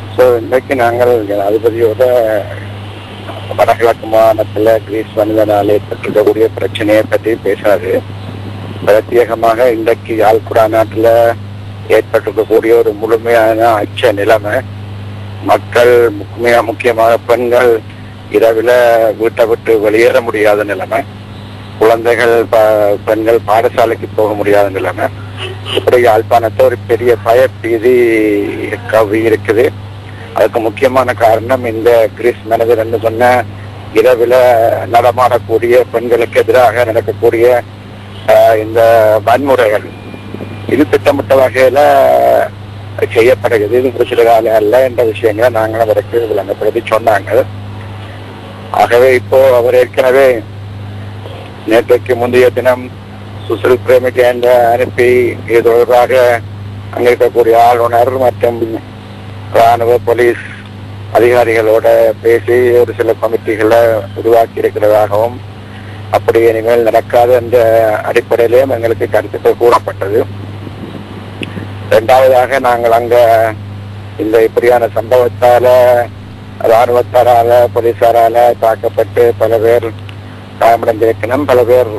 so இன்றைக்கு நாங்கள் ஜனாதிபதியோட வடகிழக்கு மாநிலத்தில் கிரீஸ் வந்ததால் ஏற்பட்டிருக்கக்கூடிய பிரச்சனையை பற்றி பேசுறாரு பிரத்யேகமாக இன்றைக்கு யாழ்குடா நாட்டில் ஏற்பட்டிருக்கக்கூடிய ஒரு முழுமையான அச்ச நிலைமை மக்கள் முக்கிய முக்கியமாக பெண்கள் இரவில் வீட்டை விட்டு வெளியேற முடியாத நிலைமை குழந்தைகள் ப- பெண்கள் பாடசாலைக்கு போக முடியாத நிலைமை இப்படி யாழ்ப்பாணத்தை ஒரு பெரிய பய பீதி கவி இருக்குது அதுக்கு முக்கியமான காரணம் இந்த கிறிஸ் மனிதர் என்று சொன்ன இரவில் நடமாடக்கூடிய பெண்களுக்கு எதிராக நடக்கக்கூடிய ஆஹ், இந்த வன்முறைகள் இது திட்டமிட்ட வகையில செய்யப்படுகிறது இது ஒரு சில காலம் அல்ல என்ற விஷயங்களை நாங்கள் அவருக்கு விளங்கப்படுத்தி சொன்னாங்க ஆகவே இப்போ அவர் ஏற்கனவே நேற்றைக்கு முந்தைய தினம் சுசில் பிரேமிக்கு என்ற அனுப்பி இது தொடர்பாக அங்கே இருக்கக்கூடிய ஆளுநர் மற்றும் ராணுவ போலீஸ் அதிகாரிகளோட பேசி ஒரு சில கமிட்டிகளை உருவாக்கி இருக்கிறதாகவும் அப்படி இனிமேல் நடக்காது என்ற அடிப்படையிலேயும் எங்களுக்கு கருத்துக்கள் கூறப்பட்டது இரண்டாவதாக நாங்கள் அங்க இந்த இப்படியான சம்பவத்தால ராணுவத்தாரால போலீசாரால தாக்கப்பட்டு பல பேர் காயமடைந்திருக்கணும் பல பேர்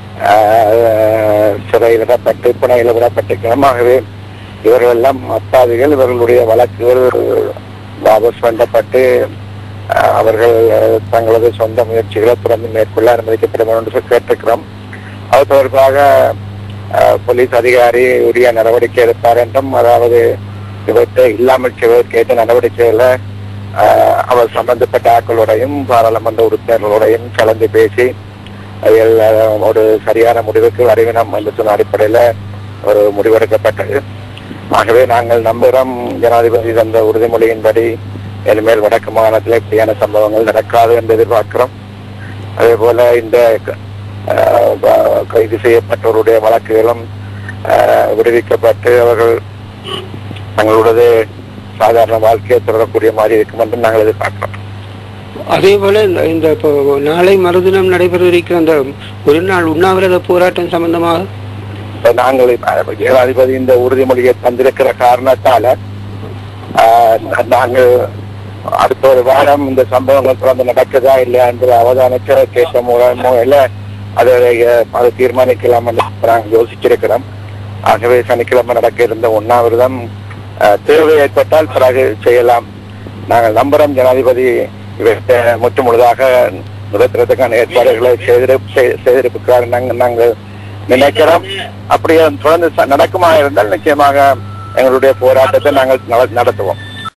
ஆஹ், சிறையில் விடப்பட்டு புனையில் விடப்பட்டிருக்கணும் ஆகவே இவர்கள் எல்லாம் அப்பாவிகள் இவர்களுடைய வழக்குகள் வாபஸ் பண்ணப்பட்டு ஆஹ், அவர்கள் அஹ், தங்களது சொந்த முயற்சிகளை தொடர்ந்து மேற்கொள்ள அனுமதிக்கப்பட வேண்டும் என்று கேட்டிருக்கிறோம் அது தொடர்பாக ஆஹ், போலீஸ் அதிகாரி உரிய நடவடிக்கை எடுப்பார் என்றும் அதாவது இவற்றை இல்லாமல் செய்வதற்கு ஏற்ற நடவடிக்கைகளை ஆஹ், அவர் சம்பந்தப்பட்ட ஆக்களோடையும் பாராளுமன்ற உறுப்பினர்களோடையும் கலந்து பேசி அதில் ஆஹ், ஒரு சரியான முடிவுக்கு வருவினம் என்று சொன்ன அடிப்படையில் ஒரு முடிவெடுக்கப்பட்டது ஆகவே நாங்கள் நம்புகிறோம் ஜனாதிபதி தந்த உறுதிமொழியின்படி இனிமேல் வடக்கு மாகாணத்தில் இப்படியான சம்பவங்கள் நடக்காது என்று எதிர்பார்க்கிறோம் அதே போல இந்த ஆஹ், வ- கைது செய்யப்பட்டவருடைய வழக்குகளும் ஆஹ், விடுவிக்கப்பட்டு அவர்கள் தங்களோடது சாதாரண வாழ்க்கையை தொடரக்கூடிய மாதிரி இருக்கும் என்று நாங்கள் எதிர்பார்க்கிறோம் அதே போல இந்த இந்த இப்போ நாளை மறுதினம் நடைபெற இருக்கிற அந்த ஒரு நாள் உண்ணாவிரத போராட்டம் சம்பந்தமாக இப்ப நாங்கள் இப்ப ஜனாதிபதி இந்த உறுதிமொழியை தந்திருக்கிற காரணத்தால ஆஹ், நாங்கள் அடுத்த ஒரு வாரம் இந்த சம்பவங்கள் தொடர்ந்து நடக்குதா இல்லையா என்று அவதானிக்க கேட்ட மூலமோ இல்ல அதை அஹ், அதை தீர்மானிக்கலாம் என்று நாங்கள் யோசிச்சிருக்கிறோம் ஆகவே சனிக்கிழமை நடக்க இருந்த உண்ணாவிரதம் ஆஹ், தேவை ஏற்பட்டால் பிறகு செய்யலாம் நாங்கள் நம்புறோம் ஜனாதிபதி இவற்றை முற்று முழுதாக நிறுத்துறதுக்கான ஏற்பாடுகளை செய்திரு- செய்- செய்திருக்கிறார் நாங்கள் நாங்கள் நினைக்கிறோம் அப்படியே தொடர்ந்து ச- நடக்குமா இருந்தால் நிச்சயமாக எங்களுடைய போராட்டத்தை நாங்கள் நட- நடத்துவோம்